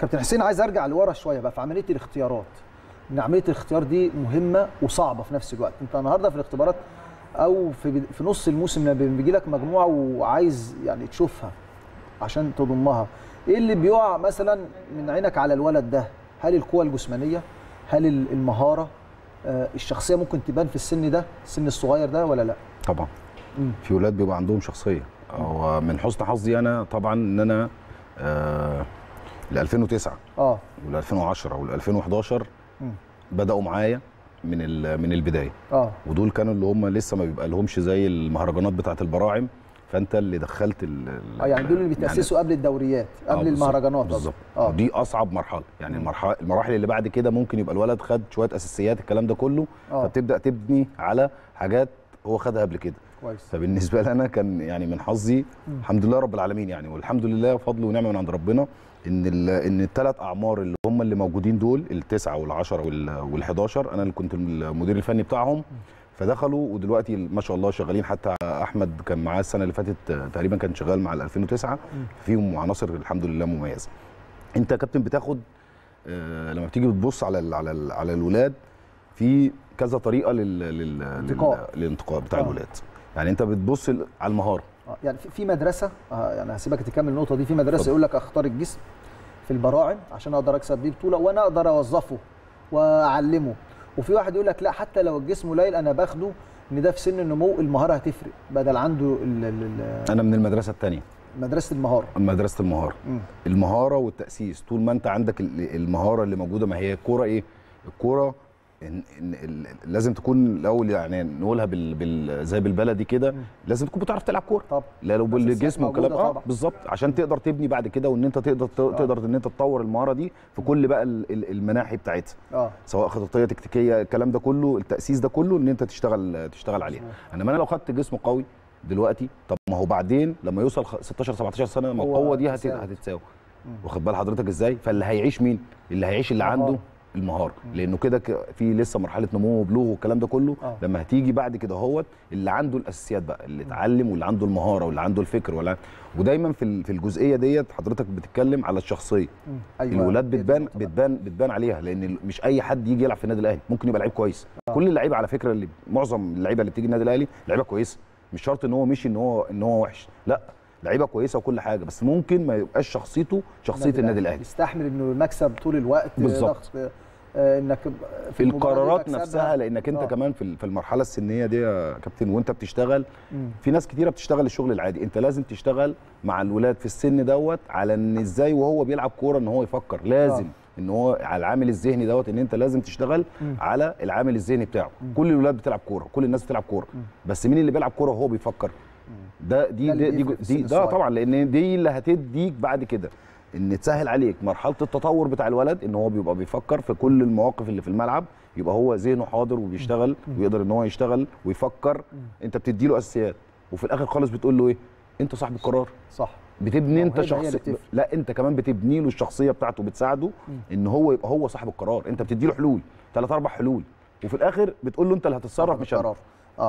كابتن حسين عايز ارجع لورا شويه بقى في عمليه الاختيارات ان عمليه الاختيار دي مهمه وصعبه في نفس الوقت انت النهارده في الاختبارات او في في نص الموسم لما بيجي لك مجموعه وعايز يعني تشوفها عشان تضمها ايه اللي بيقع مثلا من عينك على الولد ده هل القوه الجسمانيه هل المهاره آه الشخصيه ممكن تبان في السن ده السن الصغير ده ولا لا طبعا في ولاد بيبقى عندهم شخصيه هو من حسن حظي انا طبعا ان انا آه ال 2009 اه وال 2010 وال 2011 بداوا معايا من من البدايه اه ودول كانوا اللي هم لسه ما بيبقى لهمش زي المهرجانات بتاعه البراعم فانت اللي دخلت ال اه يعني دول اللي بيتاسسوا يعني قبل الدوريات قبل آه المهرجانات بالظبط آه. ودي اصعب مرحله يعني المرحله المراحل اللي بعد كده ممكن يبقى الولد خد شويه اساسيات الكلام ده كله آه. فبتبدا تبني على حاجات هو خدها قبل كده كويس فبالنسبه لي انا كان يعني من حظي الحمد لله رب العالمين يعني والحمد لله فضل ونعمه من عند ربنا ان ان الثلاث اعمار اللي هم اللي موجودين دول التسعه والعشره وال11 انا اللي كنت المدير الفني بتاعهم فدخلوا ودلوقتي ما شاء الله شغالين حتى احمد كان معاه السنه اللي فاتت تقريبا كان شغال مع ال 2009 فيهم عناصر الحمد لله مميزه انت يا كابتن بتاخد آه لما بتيجي بتبص على ال على ال على الولاد في كذا طريقه لل لل للانتقاء بتاع آه. الولاد يعني انت بتبص على المهاره يعني في مدرسه يعني هسيبك تكمل النقطه دي في مدرسه يقول لك اختار الجسم في البراعم عشان اقدر اكسب بيه بطوله وانا اقدر اوظفه واعلمه وفي واحد يقول لك لا حتى لو الجسم قليل انا باخده ان ده في سن النمو المهاره هتفرق بدل عنده ال ال انا من المدرسه الثانيه مدرسه المهاره مدرسه المهاره م. المهاره والتاسيس طول ما انت عندك المهاره اللي موجوده ما هي الكوره ايه الكوره إن إن لازم تكون الاول يعني نقولها بال, بال زي بالبلدي كده لازم تكون بتعرف تلعب كوره طب لا لو بالجسم والكلام اه بالظبط عشان تقدر تبني بعد كده وان انت تقدر آه. تقدر ان انت تطور المهاره دي في كل بقى المناحي بتاعتها اه سواء خططيه تكتيكيه الكلام ده كله التاسيس ده كله ان انت تشتغل تشتغل عليها انما انا لو خدت جسم قوي دلوقتي طب ما هو بعدين لما يوصل 16 17 سنه ما القوه دي هتتساوي واخد بال حضرتك ازاي فاللي هيعيش مين اللي هيعيش اللي عنده المهاره لانه كده في لسه مرحله نمو وبلوغ والكلام ده كله أوه. لما هتيجي بعد كده هوت اللي عنده الاساسيات بقى اللي اتعلم واللي عنده المهاره واللي عنده الفكر ولا ودايما في في الجزئيه ديت حضرتك بتتكلم على الشخصيه أيوة. الولاد بتبان بتبان بتبان عليها لان مش اي حد يجي يلعب في النادي الاهلي ممكن يبقى لعيب كويس أوه. كل اللعيبه على فكره اللي معظم اللعيبه اللي بتيجي النادي الاهلي لعيبه كويسه مش شرط ان هو مشي ان هو ان هو وحش لا لعيبه كويسه وكل حاجه بس ممكن ما يبقاش شخصيته شخصيه النادي الاهلي يستحمل انه المكسب طول الوقت بالظبط انك في القرارات نفسها لانك انت أوه. كمان في المرحله السنيه دي يا كابتن وانت بتشتغل مم. في ناس كتيره بتشتغل الشغل العادي انت لازم تشتغل مع الولاد في السن دوت على ان ازاي وهو بيلعب كوره ان هو يفكر لازم أوه. ان هو على العامل الذهني دوت ان انت لازم تشتغل مم. على العامل الذهني بتاعه مم. كل الولاد بتلعب كوره كل الناس بتلعب كوره بس مين اللي بيلعب كوره وهو بيفكر ده دي ده دي, دي, دي ده طبعا لان دي اللي هتديك بعد كده ان تسهل عليك مرحله التطور بتاع الولد ان هو بيبقى بيفكر في كل المواقف اللي في الملعب يبقى هو ذهنه حاضر وبيشتغل ويقدر ان هو يشتغل ويفكر انت بتدي له اساسيات وفي الاخر خالص بتقول له ايه انت صاحب القرار صح بتبني انت شخص لا انت كمان بتبني له الشخصيه بتاعته بتساعده ان هو يبقى هو صاحب القرار انت بتدي له حلول ثلاث اربع حلول وفي الاخر بتقول له انت اللي هتتصرف مش انا